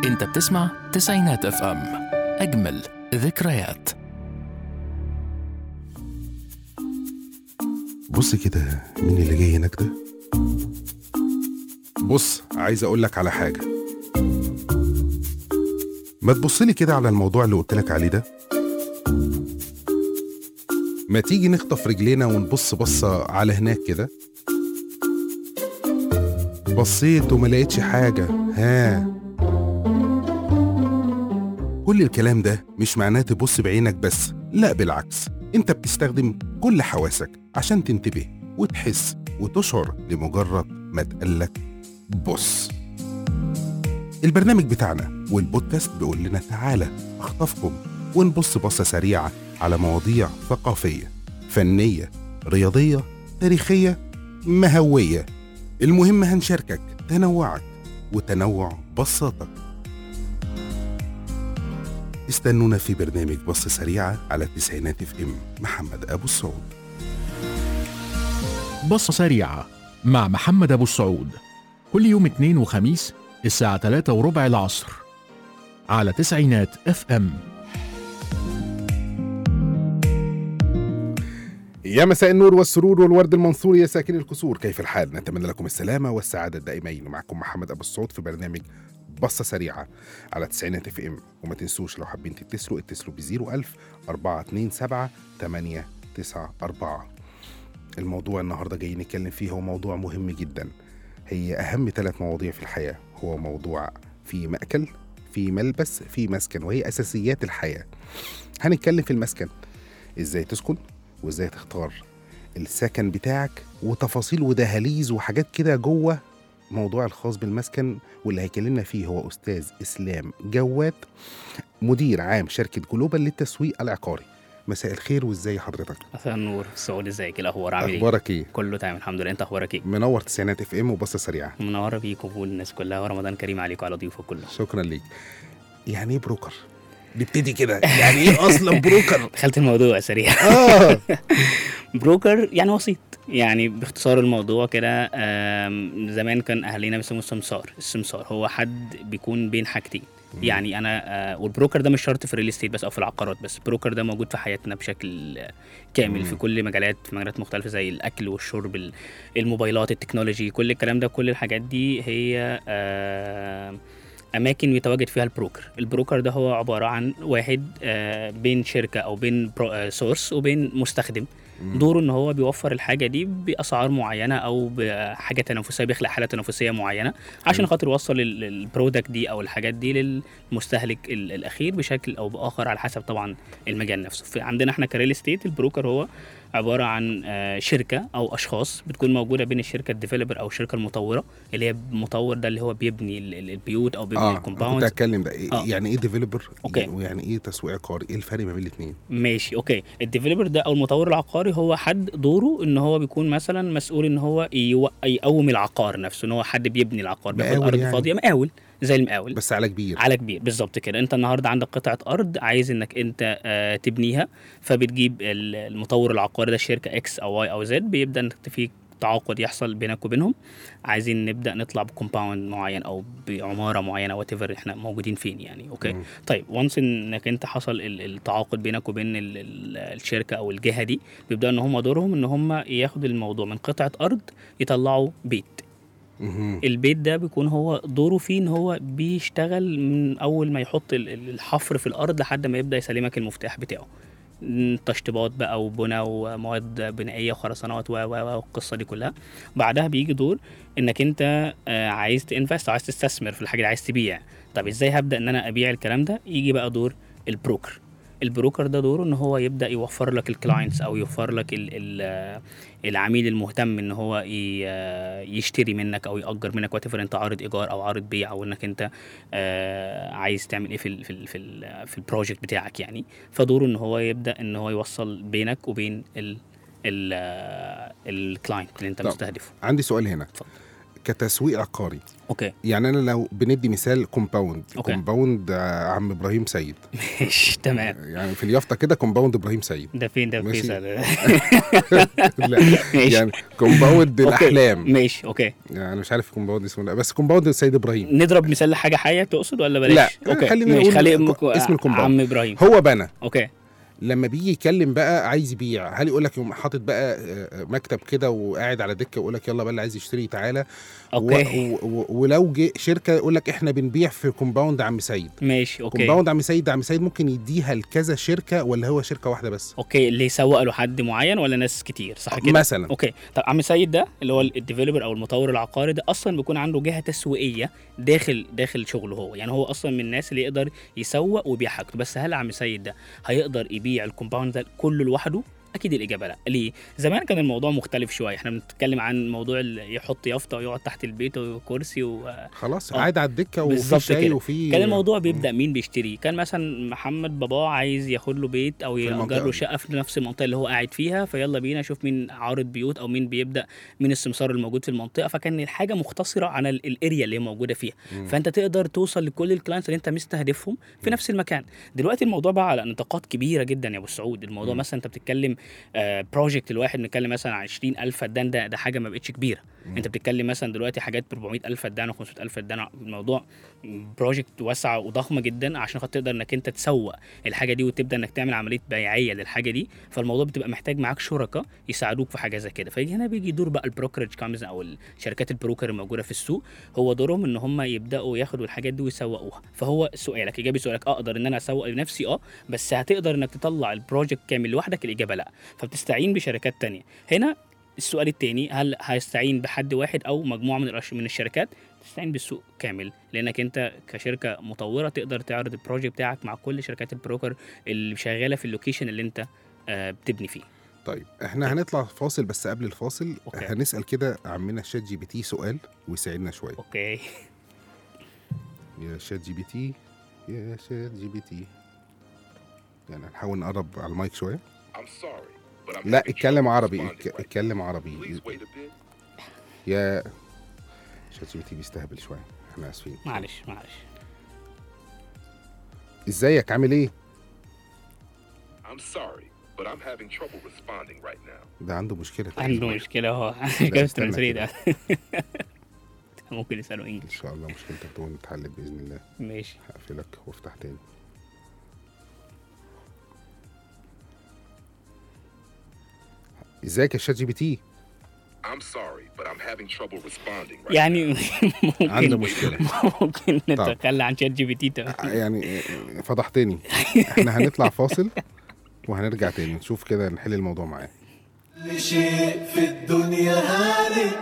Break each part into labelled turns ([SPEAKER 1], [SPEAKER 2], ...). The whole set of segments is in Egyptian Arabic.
[SPEAKER 1] انت بتسمع تسعينات اف ام اجمل ذكريات
[SPEAKER 2] بص كده مين اللي جاي هناك ده بص عايز اقول لك على حاجه ما تبصلي كده على الموضوع اللي قلت لك عليه ده ما تيجي نخطف رجلينا ونبص بصه على هناك كده بصيت وما لقيتش حاجه ها كل الكلام ده مش معناه تبص بعينك بس لا بالعكس انت بتستخدم كل حواسك عشان تنتبه وتحس وتشعر لمجرد ما تقلك بص البرنامج بتاعنا والبودكاست بيقول لنا تعالى اخطفكم ونبص بصة سريعة على مواضيع ثقافية فنية رياضية تاريخية مهوية المهم هنشاركك تنوعك وتنوع بصاتك استنونا في برنامج بصة سريعة على التسعينات اف ام محمد ابو السعود
[SPEAKER 1] بصة سريعة مع محمد أبو السعود كل يوم اثنين وخميس الساعة 3 وربع العصر على تسعينات اف ام
[SPEAKER 2] يا مساء النور والسرور والورد المنثور يا ساكن الكسور كيف الحال نتمنى لكم السلامة والسعادة الدائمين معكم محمد أبو السعود في برنامج بصة سريعة على تسعينات اف ام وما تنسوش لو حابين تتصلوا اتصلوا ب 01000 427 894 الموضوع النهارده جاي نتكلم فيه هو موضوع مهم جدا هي أهم ثلاث مواضيع في الحياة هو موضوع في مأكل في ملبس في مسكن وهي أساسيات الحياة هنتكلم في المسكن ازاي تسكن وازاي تختار السكن بتاعك وتفاصيل ودهاليز وحاجات كده جوه موضوع الخاص بالمسكن واللي هيكلمنا فيه هو استاذ اسلام جواد مدير عام شركه جلوبال للتسويق العقاري مساء الخير وازاي حضرتك
[SPEAKER 3] مساء النور سعود ازيك إيه الاخبار عامل ايه
[SPEAKER 2] اخبارك ايه
[SPEAKER 3] كله تمام الحمد لله انت اخبارك ايه
[SPEAKER 2] منور تسعينات اف ام وبصه سريعه
[SPEAKER 3] منوره بيك وبول الناس كلها ورمضان كريم عليكم وعلى ضيوفك كله
[SPEAKER 2] شكرا ليك يعني ايه بروكر نبتدي كده يعني ايه اصلا بروكر
[SPEAKER 3] دخلت الموضوع سريع
[SPEAKER 2] اه
[SPEAKER 3] بروكر يعني وسيط يعني باختصار الموضوع كده آم، زمان كان اهالينا بيسموه السمسار السمسار هو حد بيكون بين حاجتين يعني انا آه، والبروكر ده مش شرط في الريل استيت بس او في العقارات بس البروكر ده موجود في حياتنا بشكل آه، كامل في
[SPEAKER 2] مم.
[SPEAKER 3] كل مجالات في مجالات مختلفه زي الاكل والشرب ال- الموبايلات التكنولوجي كل الكلام ده كل الحاجات دي هي آه، اماكن يتواجد فيها البروكر البروكر ده هو عباره عن واحد آه، بين شركه او بين سورس وبين مستخدم دوره ان هو بيوفر الحاجه دي باسعار معينه او بحاجه تنافسيه بيخلق حاله تنافسيه معينه عشان خاطر يوصل ال- البرودكت دي او الحاجات دي للمستهلك ال- الاخير بشكل او باخر على حسب طبعا المجال نفسه في عندنا احنا كريل استيت البروكر هو عباره عن آه، شركه او اشخاص بتكون موجوده بين الشركه الديفلوبر او الشركه المطوره اللي هي المطور ده اللي هو بيبني ال- ال- البيوت او بيبني
[SPEAKER 2] اه كنت
[SPEAKER 3] الكومباوند
[SPEAKER 2] هتكلم بقى إيه
[SPEAKER 3] آه.
[SPEAKER 2] يعني ايه ديفلوبر
[SPEAKER 3] أوكي.
[SPEAKER 2] ويعني ايه تسويق عقاري ايه الفرق ما بين الاثنين
[SPEAKER 3] ماشي اوكي الديفلوبر ده او المطور العقاري هو حد دوره ان هو بيكون مثلا مسؤول ان هو يو- يقوم العقار نفسه ان هو حد بيبني العقار بياخد
[SPEAKER 2] مقاول
[SPEAKER 3] ارض
[SPEAKER 2] يعني؟
[SPEAKER 3] فاضيه مقاول زي المقاول
[SPEAKER 2] بس على كبير
[SPEAKER 3] على كبير بالظبط كده انت النهارده عندك قطعه ارض عايز انك انت آه تبنيها فبتجيب ال- المطور العقاري ده الشركه اكس او واي او زد بيبدا انك في تعاقد يحصل بينك وبينهم عايزين نبدا نطلع بكومباوند معين او بعماره معينه وات احنا موجودين فين يعني اوكي
[SPEAKER 2] مم.
[SPEAKER 3] طيب وانس انك انت حصل ال- التعاقد بينك وبين ال- ال- الشركه او الجهه دي بيبداوا ان هم دورهم ان هم ياخدوا الموضوع من قطعه ارض يطلعوا بيت
[SPEAKER 2] مهم.
[SPEAKER 3] البيت ده بيكون هو دوره فيه ان هو بيشتغل من اول ما يحط ال- ال- الحفر في الارض لحد ما يبدا يسلمك المفتاح بتاعه م، تشطيبات بقى وبنى ومواد بنائيه وخرسانات و و و والقصه دي كلها بعدها بيجي دور انك انت آه، عايز تنفست عايز تستثمر في الحاجه دي عايز تبيع طب ازاي هبدا ان انا ابيع الكلام ده يجي بقى دور البروكر البروكر ده دوره ان هو يبدا يوفر لك الكلاينتس او يوفر لك ال ال العميل المهتم ان هو ي- يشتري منك او ياجر منك وات انت عارض ايجار او عارض بيع او انك انت آه، عايز تعمل ايه في ال في ال في, ال في البروجكت بتاعك يعني فدوره ان هو يبدا ان هو يوصل بينك وبين ال ال الكلاينت اللي انت
[SPEAKER 2] طب.
[SPEAKER 3] مستهدفه
[SPEAKER 2] عندي سؤال هنا
[SPEAKER 3] اتفضل.
[SPEAKER 2] كتسويق عقاري
[SPEAKER 3] اوكي
[SPEAKER 2] يعني انا لو بندي مثال كومباوند
[SPEAKER 3] أوكي.
[SPEAKER 2] كومباوند آه، عم ابراهيم سيد
[SPEAKER 3] ماشي تمام
[SPEAKER 2] يعني في اليافطه كده كومباوند ابراهيم سيد
[SPEAKER 3] ده فين ده في
[SPEAKER 2] ماشي.
[SPEAKER 3] فيصل
[SPEAKER 2] لا
[SPEAKER 3] ماشي
[SPEAKER 2] يعني كومباوند
[SPEAKER 3] أوكي.
[SPEAKER 2] الاحلام
[SPEAKER 3] ماشي اوكي
[SPEAKER 2] يعني مش عارف كومباوند اسمه لا بس كومباوند السيد ابراهيم
[SPEAKER 3] نضرب مثال لحاجه حيه تقصد ولا بلاش
[SPEAKER 2] لا،
[SPEAKER 3] اوكي
[SPEAKER 2] خلينا
[SPEAKER 3] ماشي
[SPEAKER 2] نقول
[SPEAKER 3] خلي
[SPEAKER 2] ك- اسم الكومباوند.
[SPEAKER 3] عم ابراهيم
[SPEAKER 2] هو بنى
[SPEAKER 3] اوكي
[SPEAKER 2] لما بيجي يتكلم بقى عايز يبيع هل يقول لك يقوم حاطط بقى آه، مكتب كده وقاعد على دكه ويقول لك يلا بقى اللي عايز يشتري تعالى
[SPEAKER 3] اوكي
[SPEAKER 2] و و ولو جه شركه يقول لك احنا بنبيع في كومباوند عم سيد
[SPEAKER 3] ماشي اوكي
[SPEAKER 2] كومباوند عم سيد عم سيد ممكن يديها لكذا شركه ولا هو شركه واحده بس
[SPEAKER 3] اوكي اللي يسوق له حد معين ولا ناس كتير صح كده
[SPEAKER 2] مثلا
[SPEAKER 3] اوكي طب عم سيد ده اللي هو الديفيلوبر او المطور العقاري ده اصلا بيكون عنده جهه تسويقيه داخل داخل شغله هو يعني هو اصلا من الناس اللي يقدر يسوق ويبيع حاجته بس هل عم سيد ده هيقدر يبيع الكومباوند ده كله لوحده اكيد الاجابه لا ليه زمان كان الموضوع مختلف شويه احنا بنتكلم عن موضوع ال- يحط يافطه ويقعد تحت البيت وكرسي و...
[SPEAKER 2] خلاص
[SPEAKER 3] آه.
[SPEAKER 2] قاعد على الدكه وفي
[SPEAKER 3] بالظبط
[SPEAKER 2] شاي
[SPEAKER 3] كده.
[SPEAKER 2] وفي
[SPEAKER 3] كان الموضوع بيبدا مين بيشتري كان مثلا محمد باباه عايز ياخد له بيت او
[SPEAKER 2] المنطقة
[SPEAKER 3] يأجر له
[SPEAKER 2] دي.
[SPEAKER 3] شقه في نفس المنطقه اللي هو قاعد فيها فيلا بينا شوف مين عارض بيوت او مين بيبدا مين السمسار الموجود في المنطقه فكان الحاجه مختصره عن ال- الاريا اللي هي موجوده فيها
[SPEAKER 2] مم.
[SPEAKER 3] فانت تقدر توصل لكل الكلاينتس اللي انت مستهدفهم في نفس المكان دلوقتي الموضوع بقى على نطاقات كبيره جدا يا ابو سعود الموضوع
[SPEAKER 2] مم.
[SPEAKER 3] مثلا انت بتتكلم بروجكت الواحد بنتكلم مثلا عن 20000 فدان ده ده حاجه ما بقتش كبيره
[SPEAKER 2] مم.
[SPEAKER 3] انت بتتكلم مثلا دلوقتي حاجات ب 400000 فدان و500000 فدان الموضوع بروجكت واسعه وضخمه جدا عشان خاطر تقدر انك انت تسوق الحاجه دي وتبدا انك تعمل عمليه بيعيه للحاجه دي فالموضوع بتبقى محتاج معاك شركاء يساعدوك في حاجه زي كده فيجي هنا بيجي دور بقى البروكرج كامز او الشركات البروكر الموجوده في السوق هو دورهم ان هم يبداوا ياخدوا الحاجات دي ويسوقوها فهو سؤالك اجابه سؤالك اقدر ان انا اسوق لنفسي اه بس هتقدر انك تطلع البروجكت كامل لوحدك الاجابه لا فبتستعين بشركات تانية هنا السؤال التاني هل هيستعين بحد واحد او مجموعه من الأش- من الشركات تستعين بالسوق كامل لانك انت كشركه مطوره تقدر تعرض البروجكت بتاعك مع كل شركات البروكر اللي شغاله في اللوكيشن اللي انت آه، بتبني فيه
[SPEAKER 2] طيب احنا هنطلع فاصل بس قبل الفاصل
[SPEAKER 3] أوكي.
[SPEAKER 2] هنسال كده عمنا شات جي بي تي سؤال ويساعدنا شويه
[SPEAKER 3] اوكي
[SPEAKER 2] يا شات جي بي تي يا شات جي بي تي يعني هنحاول نقرب على المايك شويه
[SPEAKER 4] I'm sorry, but I'm
[SPEAKER 2] لا
[SPEAKER 4] having
[SPEAKER 2] اتكلم
[SPEAKER 4] trouble
[SPEAKER 2] عربي
[SPEAKER 4] responding
[SPEAKER 2] اتك-
[SPEAKER 4] right
[SPEAKER 2] اتكلم عربي
[SPEAKER 4] now. Please wait a bit.
[SPEAKER 2] يا شات جي بي تي بيستهبل شويه احنا اسفين
[SPEAKER 3] معلش معلش
[SPEAKER 2] ازيك عامل ايه
[SPEAKER 4] I'm sorry, but I'm having trouble responding right now.
[SPEAKER 2] ده عنده مشكله
[SPEAKER 3] عنده
[SPEAKER 2] تقريباً.
[SPEAKER 3] مشكله هو جايب
[SPEAKER 2] استنى
[SPEAKER 3] ترانسليت
[SPEAKER 2] كده.
[SPEAKER 3] ممكن يسالوا
[SPEAKER 2] ان
[SPEAKER 3] انجلش
[SPEAKER 2] شاء الله مشكلتك تكون اتحلت باذن الله
[SPEAKER 3] ماشي
[SPEAKER 2] هقفلك وافتح تاني ازيك يا شات جي بي تي
[SPEAKER 4] I'm sorry, but I'm having trouble responding right
[SPEAKER 3] يعني
[SPEAKER 2] عنده
[SPEAKER 3] ممكن
[SPEAKER 2] مشكله
[SPEAKER 3] ممكن
[SPEAKER 2] طب.
[SPEAKER 3] نتخلى عن شات جي بي تي تمام.
[SPEAKER 2] يعني فضحتني احنا هنطلع فاصل وهنرجع تاني نشوف كده نحل الموضوع معاه
[SPEAKER 5] كل شيء في الدنيا هالك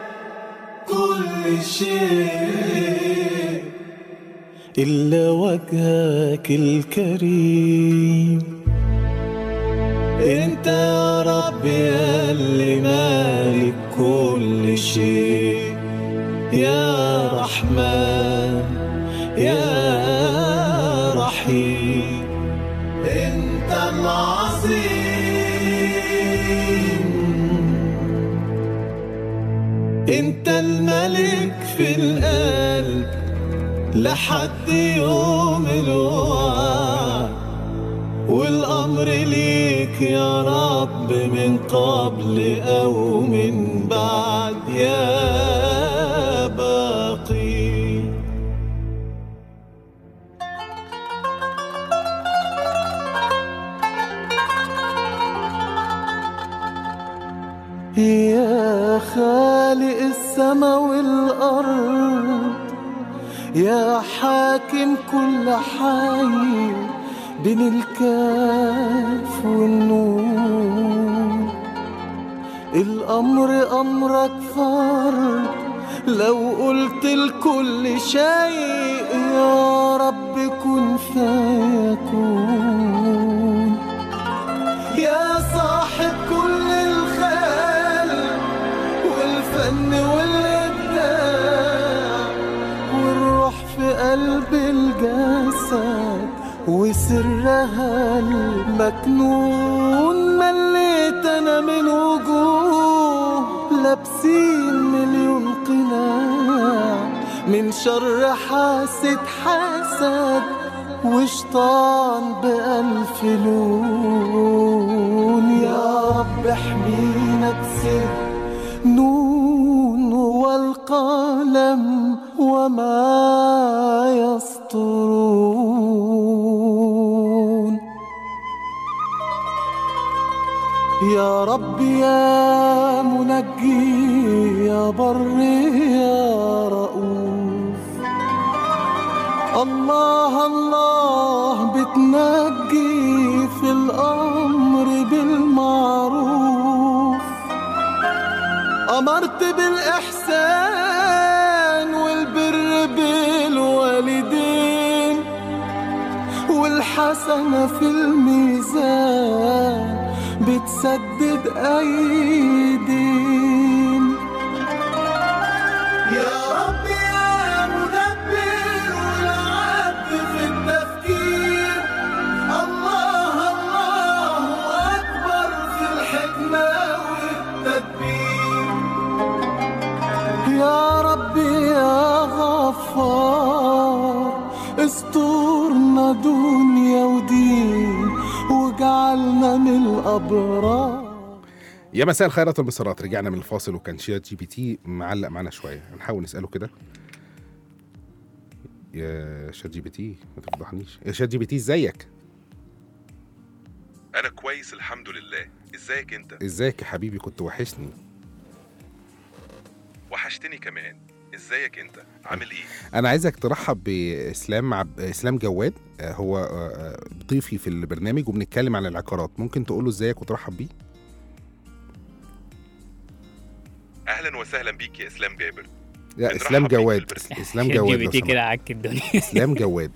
[SPEAKER 5] كل شيء إلا وجهك الكريم انت يا رب يا اللي مالك كل شيء يا رحمن يا رحيم انت العظيم انت الملك في القلب لحد يوم الوعد والامر ليك يا رب من قبل او من بعد يا باقي يا خالق السما والأرض يا حاكم كل حي بين الكاف والنون الأمر أمرك فرد لو قلت لكل شيء يا رب كن فيكون يا صاحب كل الخلق والفن والإبداع والروح في قلب الجسد وسرها المكنون مليت أنا من وجوه لابسين مليون قناع من شر حاسد حسد وشطان بألف لون يا رب احمينا كسر نون والقلم وما يسطرون يا رب يا منجي يا بر يا رؤوف الله الله بتنجي في الأمر بالمعروف أمرت بالإحسان والبر بالوالدين والحسنة في الميزان بتسدد أيدين يا رب يا مدبر والعبد في التفكير الله الله أكبر في الحكمة والتدبير يا ربي يا غفار استرنا دنيا ودين وجعلنا من الأبرار
[SPEAKER 2] يا مساء الخيرات والمسارات رجعنا من الفاصل وكان شات جي بي تي معلق معانا شويه هنحاول نساله كده يا شات جي بي تي ما تفضحنيش يا شات جي بي تي ازيك
[SPEAKER 4] انا كويس الحمد لله ازيك انت
[SPEAKER 2] ازيك يا حبيبي كنت وحشني
[SPEAKER 4] وحشتني كمان ازيك انت عامل ايه
[SPEAKER 2] انا عايزك ترحب باسلام عب... اسلام جواد آه، هو آه، آه، ضيفي في البرنامج وبنتكلم عن العقارات ممكن تقول له ازيك وترحب بيه
[SPEAKER 4] اهلا وسهلا بيك يا اسلام جابر
[SPEAKER 2] لا
[SPEAKER 4] بنرحب
[SPEAKER 2] اسلام
[SPEAKER 4] بيك في
[SPEAKER 2] جواد
[SPEAKER 4] البرنامج.
[SPEAKER 2] اسلام
[SPEAKER 3] شات
[SPEAKER 2] جواد
[SPEAKER 3] جي
[SPEAKER 2] لو
[SPEAKER 3] بي تي كده
[SPEAKER 2] سمحت.
[SPEAKER 3] عك الدنيا
[SPEAKER 2] اسلام جواد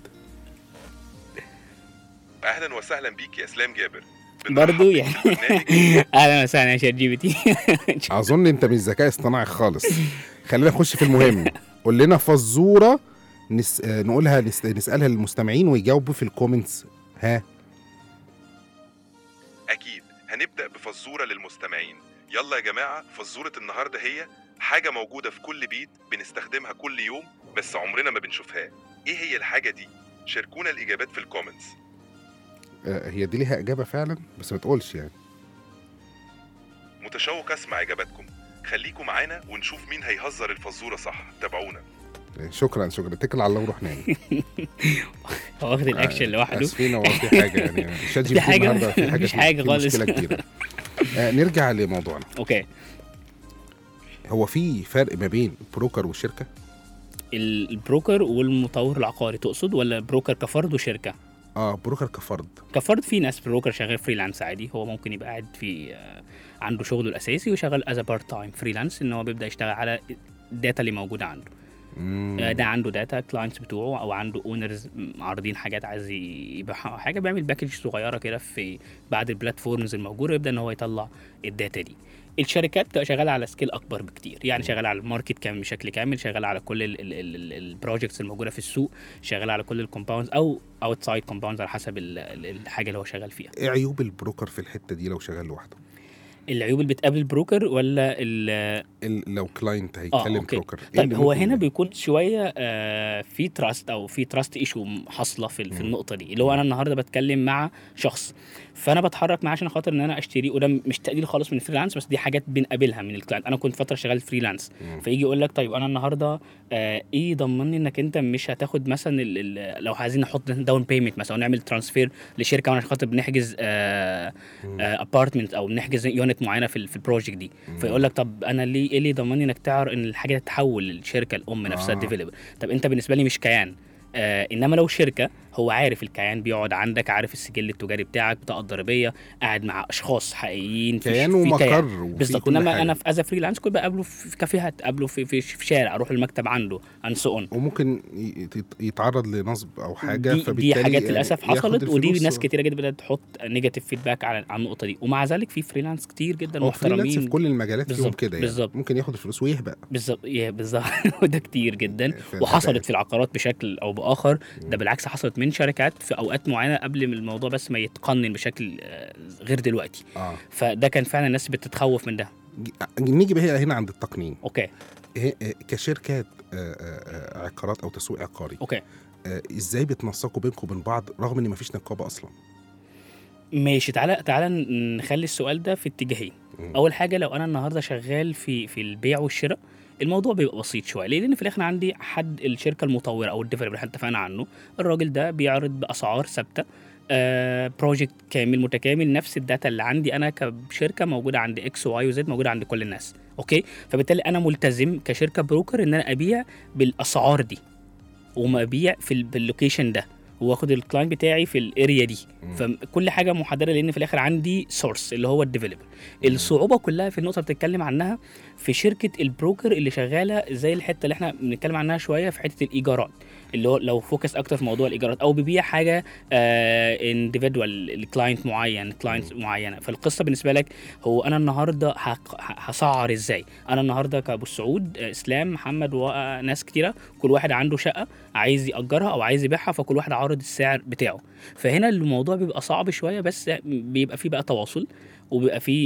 [SPEAKER 4] اهلا وسهلا بيك يا اسلام جابر
[SPEAKER 3] برضو
[SPEAKER 4] بنرحب بيك
[SPEAKER 3] يعني
[SPEAKER 4] في البرنامج.
[SPEAKER 3] اهلا وسهلا يا شات جي بي تي
[SPEAKER 2] اظن انت مش ذكاء اصطناعي خالص خلينا نخش في المهم قول لنا فزوره نس... آه، نقولها نس... نسالها للمستمعين ويجاوبوا في الكومنتس ها
[SPEAKER 4] اكيد هنبدا بفزوره للمستمعين يلا يا جماعه فزوره النهارده هي حاجه موجوده في كل بيت بنستخدمها كل يوم بس عمرنا ما بنشوفها ايه هي الحاجه دي شاركونا الاجابات في الكومنتس
[SPEAKER 2] آه، هي دي ليها اجابه فعلا بس ما تقولش يعني
[SPEAKER 4] متشوق اسمع اجاباتكم خليكم معانا ونشوف مين هيهزر الفزوره صح تابعونا
[SPEAKER 2] آه، شكرا شكرا اتكل على الله وروح نام
[SPEAKER 3] هو واخد الاكشن لوحده
[SPEAKER 2] اسفين هو في حاجه يعني شات جي
[SPEAKER 3] دي
[SPEAKER 2] بي تي
[SPEAKER 3] حاجة-
[SPEAKER 2] النهارده في حاجه
[SPEAKER 3] مفيش
[SPEAKER 2] في-
[SPEAKER 3] حاجة
[SPEAKER 2] في
[SPEAKER 3] خالص.
[SPEAKER 2] مشكله كبيره آه نرجع لموضوعنا
[SPEAKER 3] اوكي
[SPEAKER 2] هو في فرق ما بين بروكر والشركه
[SPEAKER 3] ال- البروكر والمطور العقاري تقصد ولا بروكر كفرد وشركه
[SPEAKER 2] اه بروكر كفرد
[SPEAKER 3] كفرد في ناس بروكر شغال فريلانس عادي هو ممكن يبقى قاعد في آه، عنده شغله الاساسي وشغال از بارت تايم فريلانس ان هو بيبدا يشتغل على الداتا اللي موجوده عنده
[SPEAKER 2] مم.
[SPEAKER 3] آه، ده عنده داتا كلاينتس بتوعه او عنده اونرز عارضين حاجات عايز يبيعها أو حاجه بيعمل باكج صغيره كده في بعض البلاتفورمز الموجوده يبدا ان هو يطلع الداتا دي الشركات بتبقى شغاله على سكيل اكبر بكتير يعني شغاله على الماركت كام بشكل كامل شغاله على كل البروجكتس الموجوده في السوق شغاله على كل الكومباوندز او اوتسايد كومباوندز على حسب ال- ال- الحاجه اللي هو شغال فيها
[SPEAKER 2] ايه عيوب البروكر في الحته دي لو شغال لوحده
[SPEAKER 3] العيوب اللي بتقابل البروكر ولا ال-
[SPEAKER 2] ال- لو كلاينت
[SPEAKER 3] اه
[SPEAKER 2] هيتكلم
[SPEAKER 3] اوكي
[SPEAKER 2] بروكر إيه
[SPEAKER 3] طيب
[SPEAKER 2] اللي
[SPEAKER 3] هو
[SPEAKER 2] ممكن
[SPEAKER 3] هنا
[SPEAKER 2] يلاقي؟
[SPEAKER 3] بيكون شويه آه في تراست او في تراست ايشو حاصله في, في
[SPEAKER 2] مم.
[SPEAKER 3] النقطه دي اللي هو انا النهارده بتكلم مع شخص فانا بتحرك معاه عشان خاطر ان انا اشتريه وده مش تقليل خالص من الفريلانس بس دي حاجات بنقابلها من الكلاينت انا كنت فتره شغال فريلانس
[SPEAKER 2] مم.
[SPEAKER 3] فيجي يقول لك طيب انا النهارده آه ايه ضمني انك انت مش هتاخد مثلا ال ال لو عايزين نحط داون بيمنت مثلا ونعمل ترانسفير لشركه وانا عشان خاطر بنحجز آه
[SPEAKER 2] مم.
[SPEAKER 3] ابارتمنت او بنحجز يونت معينه في ال- في البروجكت دي
[SPEAKER 2] مم.
[SPEAKER 3] فيقول لك طب انا ليه ايه اللي يضمني انك تعرف ان الحاجه تتحول للشركه الام نفسها
[SPEAKER 2] آه.
[SPEAKER 3] الديفلوبر طب انت بالنسبه لي مش كيان آه انما لو شركه هو عارف الكيان بيقعد عندك عارف السجل التجاري بتاعك بطاقه ضريبيه قاعد مع اشخاص حقيقيين في
[SPEAKER 2] كيان
[SPEAKER 3] في
[SPEAKER 2] ومقر وفي
[SPEAKER 3] بالظبط
[SPEAKER 2] كل
[SPEAKER 3] انما
[SPEAKER 2] حاجة.
[SPEAKER 3] انا في از فريلانس كنت بقابله في في كافيهات اقابله في, في, في شارع اروح المكتب عنده ان سو اون
[SPEAKER 2] وممكن ي- يت- يتعرض لنصب او حاجه
[SPEAKER 3] دي, دي
[SPEAKER 2] فبالتالي
[SPEAKER 3] حاجات
[SPEAKER 2] يعني
[SPEAKER 3] للاسف
[SPEAKER 2] ياخد
[SPEAKER 3] حصلت ودي
[SPEAKER 2] الفلوس
[SPEAKER 3] ناس
[SPEAKER 2] و-
[SPEAKER 3] كتيره جدا بدات تحط نيجاتيف فيدباك على على النقطه دي ومع ذلك في فريلانس كتير جدا
[SPEAKER 2] هو فريلانس في
[SPEAKER 3] محترمين
[SPEAKER 2] كل المجالات فيهم
[SPEAKER 3] بالظبط،
[SPEAKER 2] كده يعني
[SPEAKER 3] بالظبط.
[SPEAKER 2] ممكن ياخد الفلوس ويهبق
[SPEAKER 3] بالظبط يا بالظبط وده كتير جدا
[SPEAKER 2] في
[SPEAKER 3] وحصلت
[SPEAKER 2] الأداء.
[SPEAKER 3] في العقارات بشكل او باخر ده
[SPEAKER 2] مم.
[SPEAKER 3] بالعكس حصلت من شركات في اوقات معينه قبل ما الموضوع بس ما يتقنن بشكل آه، غير دلوقتي
[SPEAKER 2] اه
[SPEAKER 3] فده كان فعلا الناس بتتخوف من ده
[SPEAKER 2] ج- نيجي بقى هنا عند التقنين
[SPEAKER 3] اوكي
[SPEAKER 2] إيه- إيه، كشركات آه، آه، آه، عقارات او تسويق عقاري
[SPEAKER 3] اوكي
[SPEAKER 2] آه، ازاي بتنسقوا بينكم وبين بعض رغم ان مفيش نقابه اصلا
[SPEAKER 3] ماشي تعالى تعالى نخلي السؤال ده في اتجاهين
[SPEAKER 2] مم.
[SPEAKER 3] اول حاجه لو انا النهارده شغال في في البيع والشراء الموضوع بيبقى بسيط شويه ليه؟ لان في الاخر عندي حد الشركه المطوره او الديفلوبر اللي احنا اتفقنا عنه الراجل ده بيعرض باسعار ثابته آه بروجكت كامل متكامل نفس الداتا اللي عندي انا كشركه موجوده عند اكس وواي وزد موجوده عند كل الناس اوكي فبالتالي انا ملتزم كشركه بروكر ان انا ابيع بالاسعار دي وما ابيع في ال- باللوكيشن ده واخد الكلاينت بتاعي في الاريا دي
[SPEAKER 2] مم.
[SPEAKER 3] فكل حاجه محدده لان في الاخر عندي سورس اللي هو الديفلوبر الصعوبه كلها في النقطه اللي بتتكلم عنها في شركه البروكر اللي شغاله زي الحته اللي احنا بنتكلم عنها شويه في حته الايجارات اللي هو لو فوكس اكتر في موضوع الايجارات او بيبيع حاجه انديفيدوال لكلاينت معين كلاينت معينه فالقصه بالنسبه لك هو انا النهارده هق- ه- هسعر ازاي انا النهارده كابو السعود آه، اسلام محمد وناس كتيره كل واحد عنده شقه عايز ياجرها او عايز يبيعها فكل واحد عارض السعر بتاعه فهنا الموضوع بيبقى صعب شويه بس بيبقى فيه بقى تواصل وبيبقى في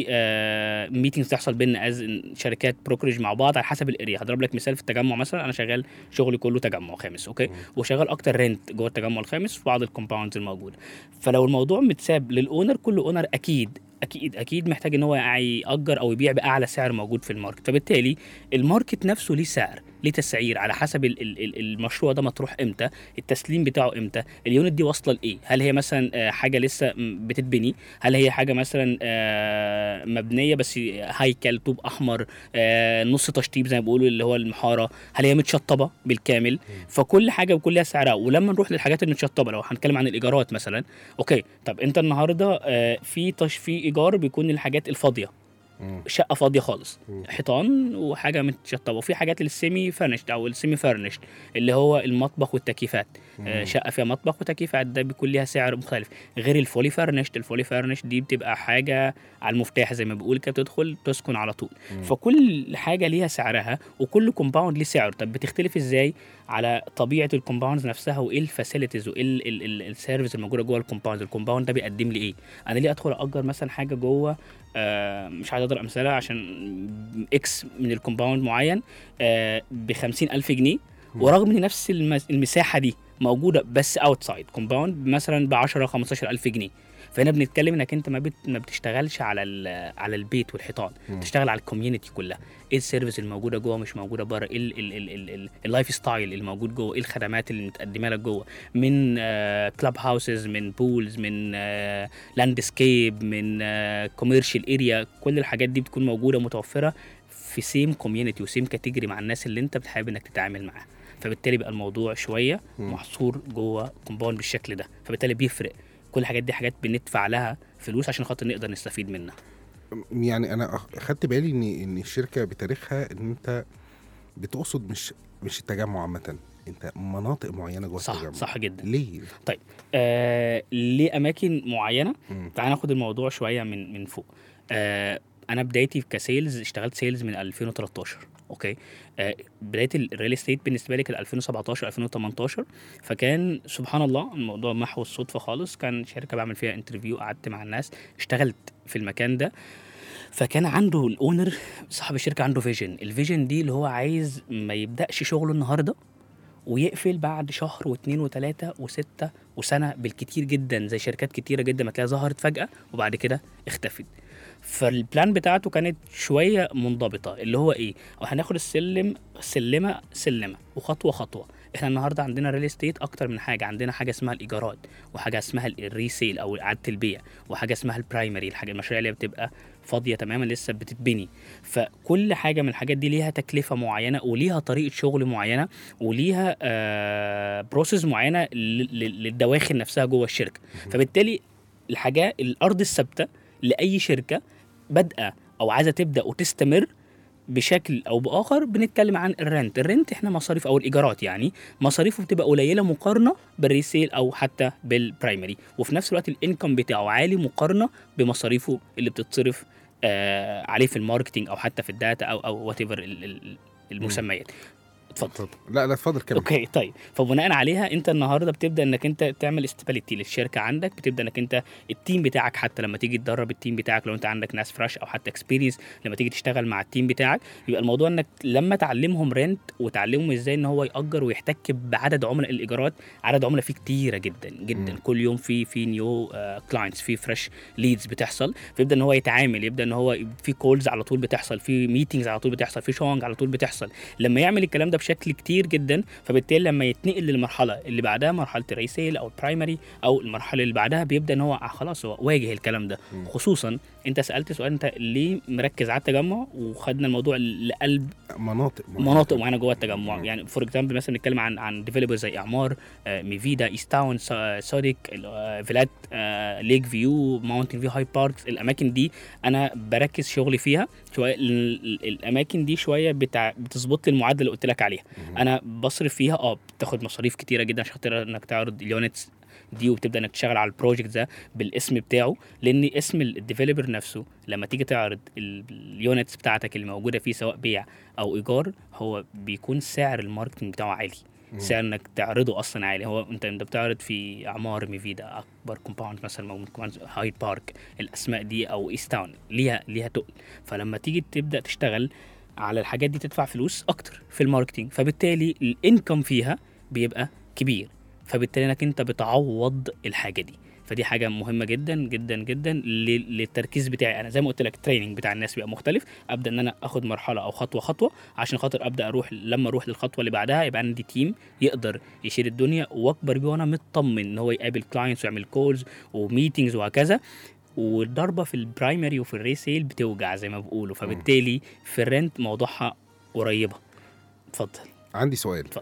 [SPEAKER 3] ميتنجز تحصل بينا از شركات بروكرج مع بعض على حسب الاريا هضرب لك مثال في التجمع مثلا انا شغال شغلي كله تجمع خامس اوكي وشغال اكتر رنت جوه التجمع الخامس في بعض الكومباوندز الموجوده فلو الموضوع متساب للاونر كل اونر اكيد اكيد اكيد محتاج ان هو ياجر او يبيع باعلى سعر موجود في الماركت فبالتالي الماركت نفسه ليه سعر ليه تسعير على حسب ال- ال- ال- المشروع ده مطروح امتى التسليم بتاعه امتى اليونت دي واصله لايه هل هي مثلا آه، حاجه لسه م- بتتبني هل هي حاجه مثلا آه، مبنيه بس هيكل طوب احمر آه، نص تشطيب زي ما بيقولوا اللي هو المحاره هل هي متشطبه بالكامل فكل حاجه بيكون ليها سعرها ولما نروح للحاجات المتشطبه لو هنتكلم عن الايجارات مثلا اوكي طب انت النهارده آه، في تش في ايجار بيكون الحاجات الفاضيه
[SPEAKER 2] مم.
[SPEAKER 3] شقه فاضيه خالص
[SPEAKER 2] مم.
[SPEAKER 3] حيطان وحاجه متشطبه وفي حاجات السيمي فرنشد او السيمي فرنشد اللي هو المطبخ والتكييفات آه، شقه فيها مطبخ وتكييفات ده بيكون ليها سعر مختلف غير الفولي فرنشد الفولي فرنشد دي بتبقى حاجه على المفتاح زي ما بيقول كده تدخل تسكن على طول فكل حاجه ليها سعرها وكل كومباوند ليه سعر طب بتختلف ازاي على طبيعه الكومباوندز نفسها وايه الفاسيلتيز وايه ال- ال- ال- السيرفيس الموجوده جوه الكومباوند الكومباوند ده بيقدم لي ايه انا ليه ادخل اجر مثلا حاجه جوه آه مش عايز اضرب امثله عشان اكس من الكومباوند معين آه ب ألف جنيه ورغم ان نفس المس- المساحه دي موجوده بس اوتسايد كومباوند مثلا ب 10 15 الف جنيه فهنا بنتكلم انك انت ما, بت... ما بتشتغلش على ال... على البيت والحيطان
[SPEAKER 2] مم.
[SPEAKER 3] بتشتغل على الكوميونتي كلها ايه السيرفيس الموجوده جوه مش موجوده بره ايه ال... ال... ال... ال... ال... اللايف ستايل الموجود جوه ايه الخدمات اللي متقدمه لك جوه من كلاب هاوسز من بولز من لاندسكيب من كوميرشال اريا كل الحاجات دي بتكون موجوده متوفره في سيم كوميونتي وسيم كاتيجوري مع الناس اللي انت بتحب انك تتعامل معاها فبالتالي بقى الموضوع شويه
[SPEAKER 2] مم.
[SPEAKER 3] محصور جوه كومباوند بالشكل ده فبالتالي بيفرق كل الحاجات دي حاجات بندفع لها فلوس عشان خاطر نقدر نستفيد منها
[SPEAKER 2] يعني انا أخ- خدت بالي ان ان الشركه بتاريخها ان انت بتقصد مش مش التجمع عامه انت مناطق معينه جوه
[SPEAKER 3] صح
[SPEAKER 2] التجمع
[SPEAKER 3] صح جدا
[SPEAKER 2] ليه؟
[SPEAKER 3] آه ليه اماكن معينه
[SPEAKER 2] مم.
[SPEAKER 3] تعال ناخد الموضوع شويه من من فوق آه انا بدايتي كسيلز اشتغلت سيلز من 2013 اوكي آه بدايه الريل استيت بالنسبه لي كانت 2017 2018 فكان سبحان الله الموضوع محو الصدفه خالص كان شركه بعمل فيها انترفيو قعدت مع الناس اشتغلت في المكان ده فكان عنده الاونر صاحب الشركه عنده فيجن الفيجن دي اللي هو عايز ما يبداش شغله النهارده ويقفل بعد شهر واثنين وثلاثة وستة وسنة بالكتير جدا زي شركات كتيرة جدا ما تلاقيها ظهرت فجأة وبعد كده اختفت فالبلان بتاعته كانت شوية منضبطة اللي هو ايه أو هناخد السلم سلمة سلمة وخطوة خطوة احنا النهارده عندنا ريل استيت اكتر من حاجه عندنا حاجه اسمها الايجارات وحاجه اسمها ال- الريسيل او اعاده البيع وحاجه اسمها البرايمري الحاجه المشاريع اللي بتبقى فاضيه تماما لسه بتتبني فكل حاجه من الحاجات دي ليها تكلفه معينه وليها طريقه شغل معينه وليها آه بروسيس معينه ل- ل- للدواخل نفسها جوه الشركه فبالتالي الحاجه الارض الثابته لاي شركه بادئه او عايزه تبدا وتستمر بشكل او باخر بنتكلم عن الرنت الرنت احنا مصاريف او الايجارات يعني مصاريفه بتبقى قليله مقارنه بالريسيل او حتى بالبرايمري وفي نفس الوقت الانكم بتاعه عالي مقارنه بمصاريفه اللي بتتصرف آه عليه في الماركتينج او حتى في الداتا او او وات ايفر المسميات اتفضل
[SPEAKER 2] لا لا اتفضل كمل
[SPEAKER 3] اوكي طيب فبناء عليها انت النهارده بتبدا انك انت تعمل استابيليتي للشركه عندك بتبدا انك انت التيم بتاعك حتى لما تيجي تدرب التيم بتاعك لو انت عندك ناس فريش او حتى اكسبيرينس لما تيجي تشتغل مع التيم بتاعك يبقى الموضوع انك لما تعلمهم رنت وتعلمهم ازاي ان هو ياجر ويحتك بعدد عملاء الايجارات عدد عملاء فيه كتيره جدا جدا
[SPEAKER 2] مم.
[SPEAKER 3] كل يوم في في نيو كلاينتس في فريش ليدز بتحصل فيبدا ان هو يتعامل يبدا ان هو في كولز على طول بتحصل في ميتنجز على طول بتحصل في شوانج على طول بتحصل لما يعمل الكلام ده بشكل كتير جدا فبالتالي لما يتنقل للمرحله اللي بعدها مرحله الريسيل او البرايمري او المرحله اللي بعدها بيبدا ان هو آه خلاص هو واجه الكلام ده
[SPEAKER 2] مم.
[SPEAKER 3] خصوصا انت سالت سؤال انت ليه مركز على التجمع وخدنا الموضوع لقلب
[SPEAKER 2] مناطق
[SPEAKER 3] مناطق معينه جوه التجمع
[SPEAKER 2] مم.
[SPEAKER 3] يعني فور اكزامبل مثلا نتكلم عن عن ديفلوبرز زي اعمار آه، ميفيدا ايست تاون سا- سوديك آه، فيلات آه، ليك فيو ماونتن فيو هاي باركس الاماكن دي انا بركز شغلي فيها شويه ال- ال- الاماكن دي شويه بتاع بتظبط لي المعادله اللي قلت لك عليها
[SPEAKER 2] مم.
[SPEAKER 3] انا بصرف فيها اه بتاخد مصاريف كتيره جدا عشان خاطر انك تعرض اليونتس دي وبتبدا انك تشتغل على البروجكت ده بالاسم بتاعه لان اسم الديفلوبر نفسه لما تيجي تعرض ال- اليونتس بتاعتك اللي موجوده فيه سواء بيع او ايجار هو بيكون سعر الماركتنج بتاعه عالي
[SPEAKER 2] مم.
[SPEAKER 3] سعر انك تعرضه اصلا عالي هو انت انت بتعرض في اعمار ميفيدا اكبر كومباوند مثلا او كومباوند هايد بارك الاسماء دي او ايست تاون ليها ليها تقل فلما تيجي تبدا تشتغل على الحاجات دي تدفع فلوس اكتر في الماركتينج فبالتالي الانكم فيها بيبقى كبير فبالتالي انك انت بتعوض الحاجه دي فدي حاجه مهمه جدا جدا جدا لل- للتركيز بتاعي انا زي ما قلت لك التريننج بتاع الناس بيبقى مختلف ابدا ان انا اخد مرحله او خطوه خطوه عشان خاطر ابدا اروح لما اروح للخطوه اللي بعدها يبقى عندي تيم يقدر يشيل الدنيا واكبر بيه وانا مطمن ان هو يقابل كلاينتس ويعمل كولز وميتنجز وهكذا والضربه في البرايمري وفي الريسيل بتوجع زي ما بيقولوا فبالتالي في الرنت موضوعها قريبه اتفضل
[SPEAKER 2] عندي سؤال
[SPEAKER 3] اتفضل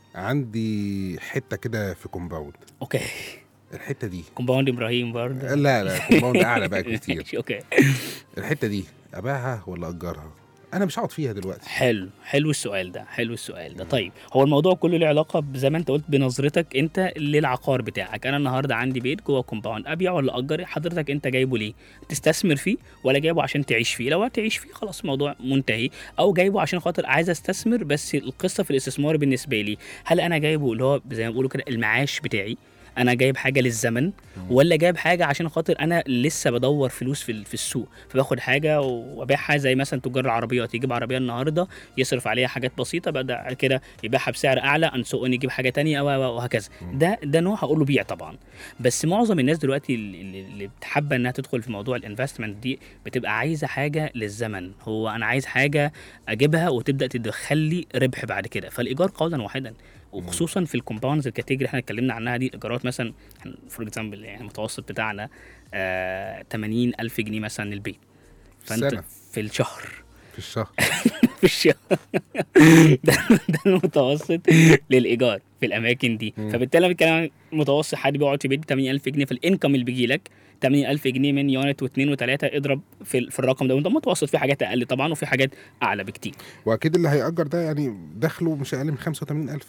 [SPEAKER 2] عندي حته كده في كومباوند
[SPEAKER 3] اوكي
[SPEAKER 2] الحته دي
[SPEAKER 3] كومباوند ابراهيم برضه
[SPEAKER 2] لا لا كومباوند اعلى بقى كتير
[SPEAKER 3] ماشي، اوكي
[SPEAKER 2] الحته دي ابيعها ولا اجرها انا مش هقعد فيها دلوقتي
[SPEAKER 3] حلو حلو السؤال ده حلو السؤال ده طيب هو الموضوع كله له علاقه زي ما انت قلت بنظرتك انت للعقار بتاعك انا النهارده عندي بيت جوه كومباوند ابيع ولا اجر حضرتك انت جايبه ليه تستثمر فيه ولا جايبه عشان تعيش فيه لو هتعيش فيه خلاص الموضوع منتهي او جايبه عشان خاطر عايز استثمر بس القصه في الاستثمار بالنسبه لي هل انا جايبه اللي هو زي ما بيقولوا كده المعاش بتاعي انا جايب حاجه للزمن ولا جايب حاجه عشان خاطر انا لسه بدور فلوس في ال- في السوق فباخد حاجه وابيعها زي مثلا تجار العربيات يجيب عربيه النهارده يصرف عليها حاجات بسيطه بعد كده يبيعها بسعر اعلى انسوق يجيب حاجه تانية و- و- وهكذا ده ده نوع هقول له بيع طبعا بس معظم الناس دلوقتي اللي- اللي اللي بتحب انها تدخل في موضوع الانفستمنت دي بتبقى عايزه حاجه للزمن هو انا عايز حاجه اجيبها وتبدا تدخل لي ربح بعد كده فالايجار قولا واحدا وخصوصا في الكومباوندز الكاتيجوري اللي احنا اتكلمنا عنها دي الايجارات مثلا فور اكزامبل يعني المتوسط بتاعنا آه 80 الف جنيه مثلا البيت فانت
[SPEAKER 2] سنة.
[SPEAKER 3] في الشهر
[SPEAKER 2] في الشهر
[SPEAKER 3] في الشهر ده, ده المتوسط للايجار في الاماكن دي
[SPEAKER 2] مم.
[SPEAKER 3] فبالتالي أنا بتكلم عن متوسط حد بيقعد في بيت ب 80000 جنيه فالانكم اللي بيجي لك 80000 جنيه من يونت واثنين وثلاثه اضرب في, ال- في الرقم ده وانت متوسط في حاجات اقل طبعا وفي حاجات اعلى بكتير
[SPEAKER 2] واكيد اللي هيأجر ده يعني دخله مش اقل من 85000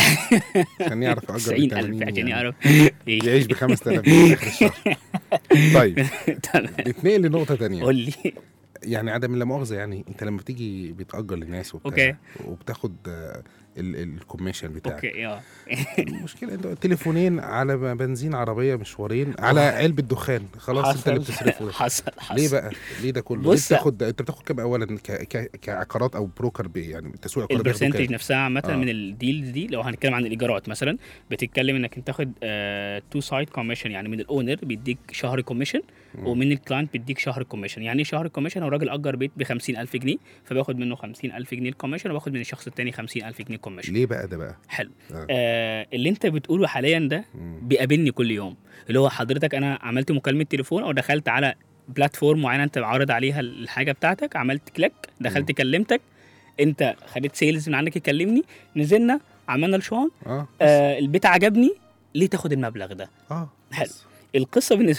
[SPEAKER 2] عشان يعرف يأجر ب
[SPEAKER 3] 90000
[SPEAKER 2] 80
[SPEAKER 3] عشان
[SPEAKER 2] يعني.
[SPEAKER 3] يعرف
[SPEAKER 2] يعيش ب 5000 جنيه في اخر الشهر طيب
[SPEAKER 3] تمام
[SPEAKER 2] نتنقل لنقطه تانية
[SPEAKER 3] قول لي
[SPEAKER 2] يعني عدم لا مؤاخذه يعني انت لما بتيجي بتأجر للناس وبتاع
[SPEAKER 3] أوكي.
[SPEAKER 2] وبتاخد آه، ال- ال- الكوميشن بتاعك
[SPEAKER 3] اوكي اه
[SPEAKER 2] المشكله انت تليفونين على بنزين عربيه مشوارين على علبه دخان خلاص انت اللي
[SPEAKER 3] حصل
[SPEAKER 2] بتصرفه ده.
[SPEAKER 3] حصل حصل
[SPEAKER 2] ليه بقى ليه ده كله ليه
[SPEAKER 3] بص-
[SPEAKER 2] بتاخد انت بتاخد كام اولا ك... ك... كعقارات او بروكر بي يعني تسويق عقارات بياخدوا
[SPEAKER 3] البرسنتج
[SPEAKER 2] كام؟
[SPEAKER 3] نفسها عامه
[SPEAKER 2] آه.
[SPEAKER 3] من الديلز دي لو هنتكلم عن الايجارات مثلا بتتكلم انك انت تاخد تو سايد كوميشن يعني من الاونر بيديك شهر كوميشن ومن الكلاينت بيديك شهر كوميشن يعني ايه شهر كوميشن هو راجل اجر بيت ب 50000 جنيه فباخد منه 50000 جنيه الكوميشن وباخد من الشخص التاني 50000 جنيه كوميشن
[SPEAKER 2] ليه بقى ده بقى؟
[SPEAKER 3] حلو
[SPEAKER 2] آه.
[SPEAKER 3] آه اللي انت بتقوله حاليا ده
[SPEAKER 2] مم.
[SPEAKER 3] بيقابلني كل يوم اللي هو حضرتك انا عملت مكالمه تليفون او دخلت على بلاتفورم معينه انت عارض عليها الحاجه بتاعتك عملت كليك دخلت كلمتك انت خدت سيلز من عندك يكلمني نزلنا عملنا الشوان
[SPEAKER 2] اه
[SPEAKER 3] آه البيت عجبني ليه تاخد المبلغ ده
[SPEAKER 2] اه
[SPEAKER 3] حلو.
[SPEAKER 2] بس.
[SPEAKER 3] القصه بالنسبه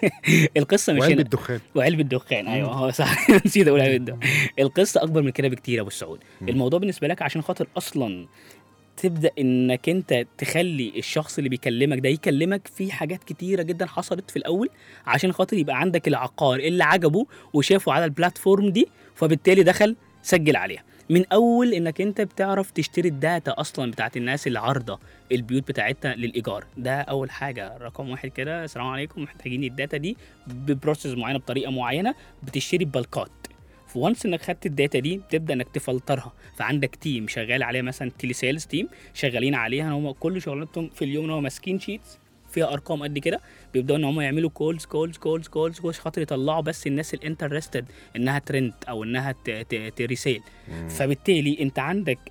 [SPEAKER 3] القصه مش
[SPEAKER 2] وعلبه
[SPEAKER 3] هنا
[SPEAKER 2] الدخان
[SPEAKER 3] وعلبه دخان ايوه هو صح نسيت اقول علبه دخان القصه اكبر من كده بكتير يا ابو السعود
[SPEAKER 2] مم.
[SPEAKER 3] الموضوع بالنسبه لك عشان خاطر اصلا تبدا انك انت تخلي الشخص اللي بيكلمك ده يكلمك في حاجات كتيره جدا حصلت في الاول عشان خاطر يبقى عندك العقار اللي عجبه وشافه على البلاتفورم دي فبالتالي دخل سجل عليها من اول انك انت بتعرف تشتري الداتا اصلا بتاعت الناس اللي عارضه البيوت بتاعتها للايجار ده اول حاجه رقم واحد كده السلام عليكم محتاجين الداتا دي ببروسيس معينه بطريقه معينه بتشتري ببلكات فوانس انك خدت الداتا دي بتبدا انك تفلترها فعندك تيم شغال عليها مثلا تيلي سيلز تيم شغالين عليها ان هم كل شغلتهم في اليوم ان هم ماسكين شيتس فيها ارقام قد كده بيبداوا ان هم يعملوا كولز كولز كولز كولز عشان خاطر يطلعوا بس الناس الانترستد انها ترند او انها ت- ت- تريسيل فبالتالي انت عندك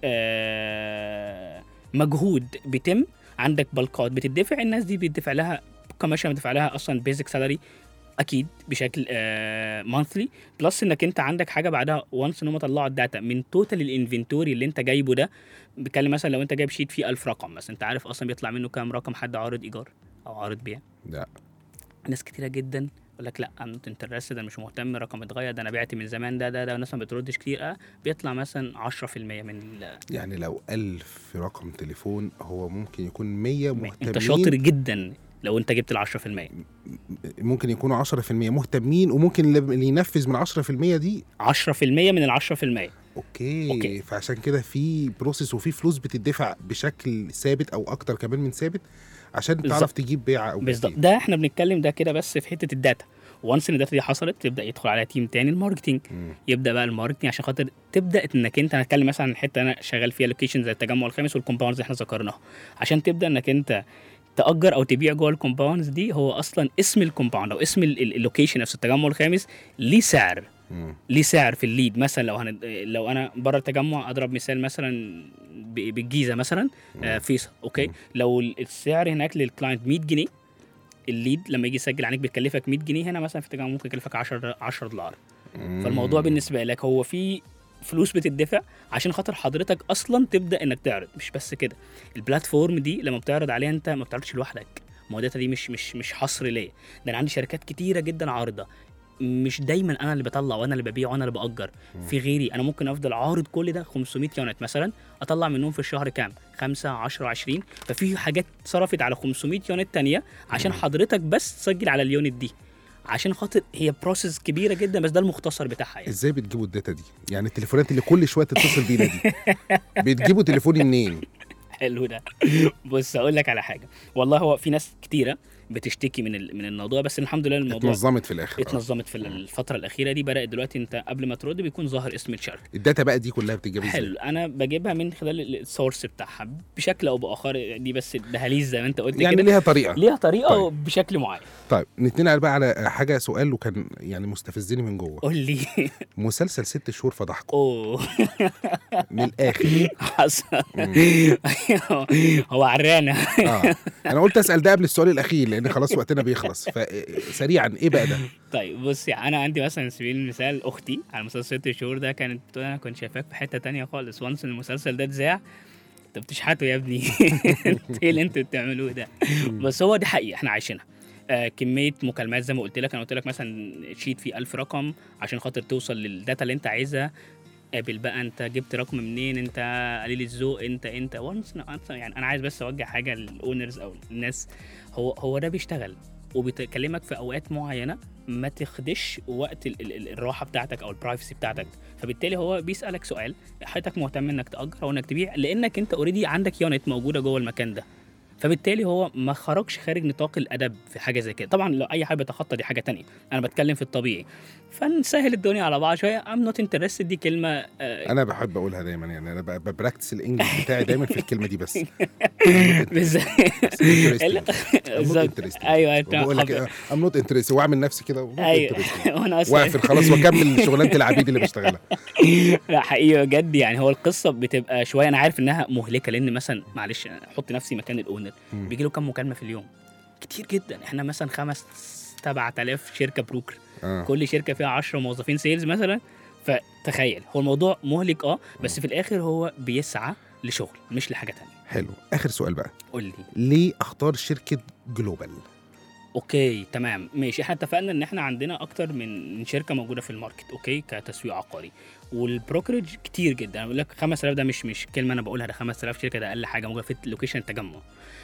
[SPEAKER 3] آه، مجهود بيتم عندك بلقات بتدفع الناس دي بيدفع لها كوميشن بيدفع لها اصلا بيزك سالري اكيد بشكل مانثلي بلس انك انت عندك حاجه بعدها وانس ان هم طلعوا الداتا من توتال الانفنتوري اللي انت جايبه ده بتكلم مثلا لو انت جايب شيت فيه 1000 رقم مثلا انت عارف اصلا بيطلع منه كام رقم حد عارض ايجار او عارض بيع
[SPEAKER 2] لا
[SPEAKER 3] ناس كتيره جدا يقول لك لا انا انترستد انا مش مهتم الرقم اتغير ده انا بعت من زمان ده ده ده والناس ما بتردش كتير اه بيطلع مثلا 10% من ال-
[SPEAKER 2] يعني لو ألف رقم تليفون هو ممكن يكون 100 مهتمين
[SPEAKER 3] انت شاطر جدا لو انت جبت ال 10%
[SPEAKER 2] ممكن يكونوا 10% مهتمين وممكن اللي اللي ينفذ من 10% دي
[SPEAKER 3] 10% من ال 10%
[SPEAKER 2] أوكي.
[SPEAKER 3] أوكي.
[SPEAKER 2] اوكي فعشان كده في بروسيس وفي فلوس بتدفع بشكل ثابت او اكتر كمان من ثابت عشان تعرف
[SPEAKER 3] بالظبط.
[SPEAKER 2] تجيب بيعه او
[SPEAKER 3] بالظبط
[SPEAKER 2] بيعتين.
[SPEAKER 3] ده احنا بنتكلم ده كده بس في حته الداتا وانس ان الداتا دي حصلت تبدا يدخل عليها تيم تاني الماركتينج
[SPEAKER 2] مم.
[SPEAKER 3] يبدا بقى الماركتينج عشان خاطر تبدا انك انت هنتكلم مثلا عن حته انا شغال فيها لوكيشن زي التجمع الخامس والكومباوندز اللي احنا ذكرناها عشان تبدا انك انت تاجر او تبيع جوه الكومباوندز دي هو اصلا اسم الكومباوند او اسم ال- ال- اللوكيشن نفسه التجمع الخامس ليه سعر
[SPEAKER 2] مم.
[SPEAKER 3] ليه سعر في الليد مثلا لو هن... لو انا بره التجمع اضرب مثال مثلا ب- بالجيزه مثلا آه فيصل اوكي
[SPEAKER 2] مم.
[SPEAKER 3] لو ال- السعر هناك للكلاينت 100 جنيه الليد لما يجي يسجل عليك بتكلفك 100 جنيه هنا مثلا في التجمع ممكن يكلفك 10 10 دولار
[SPEAKER 2] مم.
[SPEAKER 3] فالموضوع بالنسبه لك هو في فلوس بتدفع عشان خاطر حضرتك اصلا تبدا انك تعرض مش بس كده البلاتفورم دي لما بتعرض عليها انت ما بتعرضش لوحدك ما هو الداتا دي مش مش مش حصر ليا ده انا عندي شركات كتيره جدا عارضه مش دايما انا اللي بطلع وانا اللي ببيع وانا اللي باجر في غيري انا ممكن افضل عارض كل ده 500 يونت مثلا اطلع منهم في الشهر كام 5 10 20 ففي حاجات صرفت على 500 يونت تانية عشان حضرتك بس تسجل على اليونت دي عشان خاطر هي بروسيس كبيره جدا بس ده المختصر بتاعها يعني
[SPEAKER 2] ازاي بتجيبوا الداتا دي يعني التليفونات اللي كل شويه تتصل بينا دي بتجيبوا تليفوني منين
[SPEAKER 3] حلو ده بص اقول لك على حاجه والله هو في ناس كتيره بتشتكي من ال- من الموضوع بس الحمد لله الموضوع
[SPEAKER 2] اتنظمت في الاخر آه.
[SPEAKER 3] اتنظمت في الفتره الاخيره دي بدات دلوقتي انت قبل ما ترد بيكون ظاهر اسم الشركه
[SPEAKER 2] الداتا بقى دي كلها بتجيب ازاي
[SPEAKER 3] حلو انا بجيبها من خلال السورس بتاعها بشكل او باخر دي بس دهاليز زي ما انت قلت
[SPEAKER 2] يعني
[SPEAKER 3] كده
[SPEAKER 2] ليها طريقه
[SPEAKER 3] ليها طريقه
[SPEAKER 2] طيب.
[SPEAKER 3] بشكل معين
[SPEAKER 2] طيب نتنقل بقى على حاجه سؤال وكان يعني مستفزني من جوه
[SPEAKER 3] قول لي
[SPEAKER 2] مسلسل ست شهور فضحكم
[SPEAKER 3] اوه
[SPEAKER 2] من الاخر
[SPEAKER 3] حصل
[SPEAKER 2] مم.
[SPEAKER 3] هو عرانه
[SPEAKER 2] اه انا قلت اسال ده قبل السؤال الاخير لان خلاص وقتنا بيخلص فسريعا ايه بقى ده
[SPEAKER 3] طيب بص يعني انا عندي مثلا على سبيل المثال اختي على مسلسل ست شهور ده كانت بتقول انا كنت شايفاك في حته تانية خالص وانس إن المسلسل ده اتذاع انت بتشحتوا يا ابني ايه اللي انتوا بتعملوه ده بس هو دي حقيقه احنا عايشينها آه كميه مكالمات زي ما قلت لك انا قلت لك مثلا شيت فيه 1000 رقم عشان خاطر توصل للداتا اللي انت عايزها قابل بقى انت جبت رقم منين انت قليل الذوق انت انت وانس يعني انا عايز بس اوجه حاجه للاونرز او الناس هو هو ده بيشتغل وبتكلمك في اوقات معينه ما تخدش وقت ال- ال- ال- الراحه بتاعتك او البرايفسي بتاعتك فبالتالي هو بيسالك سؤال حضرتك مهتم انك تاجر او انك تبيع لانك انت اوريدي عندك يونت موجوده جوه المكان ده فبالتالي هو ما خرجش خارج نطاق الادب في حاجه زي كده طبعا لو اي حاجه بيتخطى دي حاجه تانية انا بتكلم في الطبيعي فنسهل الدنيا على بعض شويه ام نوت انترستد دي كلمه آه
[SPEAKER 2] انا بحب اقولها دايما يعني انا ب- ببراكتس الانجليش بتاعي دايما في الكلمه دي بس
[SPEAKER 3] بالظبط بالظبط. ايوه انت
[SPEAKER 2] بقول لك
[SPEAKER 3] حب-
[SPEAKER 2] ام نوت انترست واعمل نفسي كده I'm not
[SPEAKER 3] ايوه
[SPEAKER 2] interested.
[SPEAKER 3] وانا اصلا
[SPEAKER 2] واقفل خلاص واكمل شغلانه العبيد اللي بشتغلها
[SPEAKER 3] لا حقيقي بجد يعني هو القصه بتبقى شويه انا عارف انها مهلكه لان مثلا معلش احط نفسي مكان الاونر
[SPEAKER 2] مم.
[SPEAKER 3] بيجي له كام مكالمه في اليوم كتير جدا احنا مثلا خمس 7000 شركه بروكر
[SPEAKER 2] آه.
[SPEAKER 3] كل شركه فيها 10 موظفين سيلز مثلا فتخيل هو الموضوع مهلك اه بس في الاخر هو بيسعى لشغل مش لحاجه تانية
[SPEAKER 2] حلو اخر سؤال بقى
[SPEAKER 3] قول لي
[SPEAKER 2] ليه اختار شركه جلوبال
[SPEAKER 3] اوكي تمام ماشي احنا اتفقنا ان احنا عندنا اكتر من من شركه موجوده في الماركت اوكي كتسويق عقاري والبروكرج كتير جدا انا بقول لك 5000 ده مش مش كلمه انا بقولها ده 5000 شركه ده اقل حاجه موجوده في لوكيشن التجمع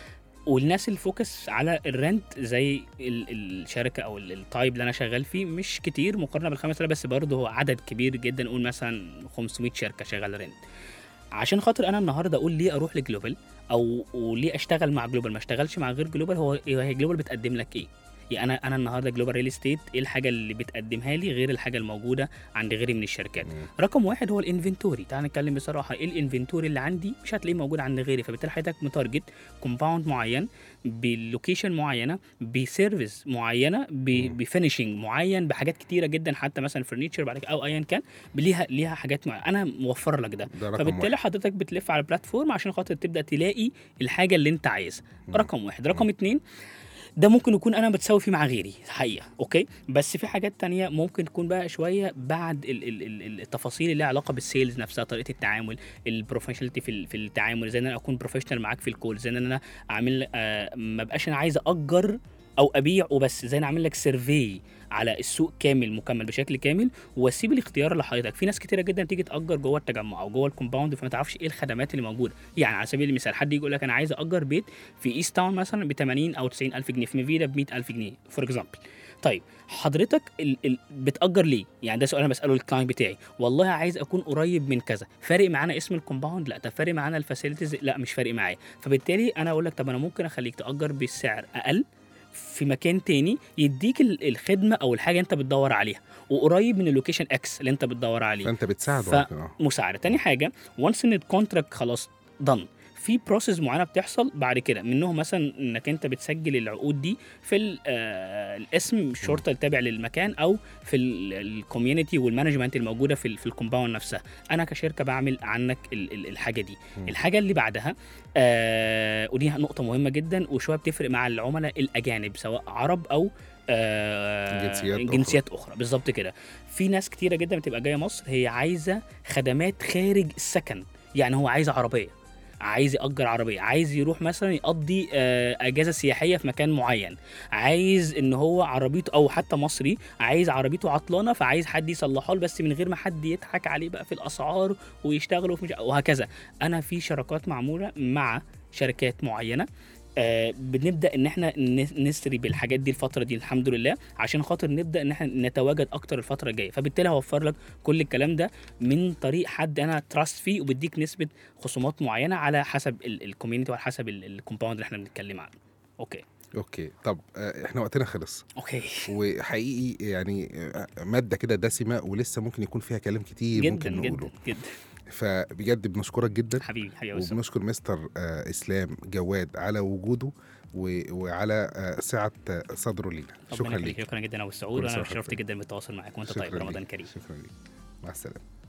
[SPEAKER 3] والناس اللي فوكس على الرنت زي ال- الشركه او ال- التايب اللي انا شغال فيه مش كتير مقارنه بال 5000 بس برضه هو عدد كبير جدا نقول مثلا 500 شركه شغاله رنت عشان خاطر انا النهارده اقول ليه اروح لجلوبال او وليه اشتغل مع جلوبال ما اشتغلش مع غير جلوبال هو إيه- هي جلوبال بتقدم لك ايه يعني انا انا النهارده جلوبال ريل استيت ايه الحاجه اللي بتقدمها لي غير الحاجه الموجوده عند غيري من الشركات
[SPEAKER 2] مم.
[SPEAKER 3] رقم واحد هو الانفنتوري تعال نتكلم بصراحه ايه الانفنتوري اللي عندي مش هتلاقيه موجود عند غيري فبالتالي حضرتك متارجت كومباوند معين بلوكيشن معينه بسيرفيس معينه ب-
[SPEAKER 2] مم.
[SPEAKER 3] بفينشنج معين بحاجات كتيره جدا حتى مثلا فرنيتشر بعد كده او ايا كان ليها ليها حاجات معينة. انا موفر لك ده
[SPEAKER 2] ده رقم
[SPEAKER 3] فبالتالي
[SPEAKER 2] واحد
[SPEAKER 3] حضرتك بتلف على البلاتفورم عشان خاطر تبدا تلاقي الحاجه اللي انت عايزها
[SPEAKER 2] مم.
[SPEAKER 3] رقم واحد رقم اتنين ده ممكن يكون انا بتساوي فيه مع غيري حقيقه اوكي بس في حاجات تانية ممكن تكون بقى شويه بعد ال- ال- ال- التفاصيل اللي لها علاقه بالسيلز نفسها طريقه التعامل البروفيشناليتي في ال- في التعامل زي ان انا اكون بروفيشنال معاك في الكول زي ان انا اعمل آه ما بقاش انا عايز اجر او ابيع وبس زي انا اعمل لك سيرفي على السوق كامل مكمل بشكل كامل واسيب الاختيار لحضرتك في ناس كتيره جدا تيجي تاجر جوه التجمع او جوه الكومباوند فما تعرفش ايه الخدمات اللي موجوده يعني على سبيل المثال حد يجي يقول لك انا عايز اجر بيت في ايست تاون مثلا ب 80 او 90 الف جنيه في ميفيدا ب 100 الف جنيه فور اكزامبل طيب حضرتك ال ال بتأجر ليه؟ يعني ده سؤال انا بساله للكلاينت بتاعي، والله عايز اكون قريب من كذا، فارق معانا اسم الكومباوند؟ لا، طب فارق معانا الفاسيلتيز؟ لا مش فارق معايا، فبالتالي انا اقول لك طب انا ممكن اخليك تأجر بالسعر اقل في مكان تاني يديك ال- الخدمه او الحاجه انت بتدور عليها وقريب من اللوكيشن اكس اللي انت بتدور عليه
[SPEAKER 2] فانت بتساعده
[SPEAKER 3] ف-
[SPEAKER 2] اه
[SPEAKER 3] مساعده تاني حاجه وانس ان الكونتراكت خلاص دن في بروسيس معينه بتحصل بعد كده منهم مثلا انك انت بتسجل العقود دي في ال- آه، الاسم الشرطه التابع للمكان او في الكوميونتي والمانجمنت الموجوده في ال- في الكومباوند نفسها انا كشركه بعمل عنك ال- ال- الحاجه دي
[SPEAKER 2] مم.
[SPEAKER 3] الحاجه اللي بعدها آه ودي نقطه مهمه جدا وشويه بتفرق مع العملاء الاجانب سواء عرب او آه
[SPEAKER 2] جنسيات أخرى.
[SPEAKER 3] جنسيات اخرى بالظبط كده في ناس كتيره جدا بتبقى جايه مصر هي عايزه خدمات خارج السكن يعني هو عايز عربيه عايز يأجر عربية عايز يروح مثلا يقضي آه، أجازة سياحية في مكان معين عايز إن هو عربيته أو حتى مصري عايز عربيته عطلانة فعايز حد يصلحها له بس من غير ما حد يضحك عليه بقى في الأسعار ويشتغلوا في مش... وهكذا أنا في شراكات معمولة مع شركات معينة آه بنبدا ان احنا نس- نسري بالحاجات دي الفتره دي الحمد لله عشان خاطر نبدا ان احنا نتواجد اكتر الفتره الجايه فبالتالي هوفر لك كل الكلام ده من طريق حد انا تراست فيه وبديك نسبه خصومات معينه على حسب الكوميونتي وعلى حسب الكومباوند اللي احنا بنتكلم عنه اوكي
[SPEAKER 2] اوكي طب آه، احنا وقتنا خلص
[SPEAKER 3] اوكي
[SPEAKER 2] وحقيقي يعني آه، ماده كده دسمه ولسه ممكن يكون فيها كلام كتير
[SPEAKER 3] جدا
[SPEAKER 2] ممكن
[SPEAKER 3] جدا
[SPEAKER 2] نقوله
[SPEAKER 3] جدا
[SPEAKER 2] فبجد بنشكرك جدا
[SPEAKER 3] حبيبي حبيبي يا أستاذ.
[SPEAKER 2] وبنشكر مستر آه، اسلام جواد على وجوده و- وعلى آه، سعه آه، صدره لينا
[SPEAKER 3] ربنا
[SPEAKER 2] شكرا
[SPEAKER 3] يخليك
[SPEAKER 2] ليك
[SPEAKER 3] شكرا جدا يا ابو السعود
[SPEAKER 2] كل سنة
[SPEAKER 3] وانا
[SPEAKER 2] وحضرتك
[SPEAKER 3] شرفت
[SPEAKER 2] طيب.
[SPEAKER 3] جدا بالتواصل معاك وانت
[SPEAKER 2] شكراً
[SPEAKER 3] طيب رمضان
[SPEAKER 2] ليك.
[SPEAKER 3] كريم
[SPEAKER 2] شكرا ليك مع السلامه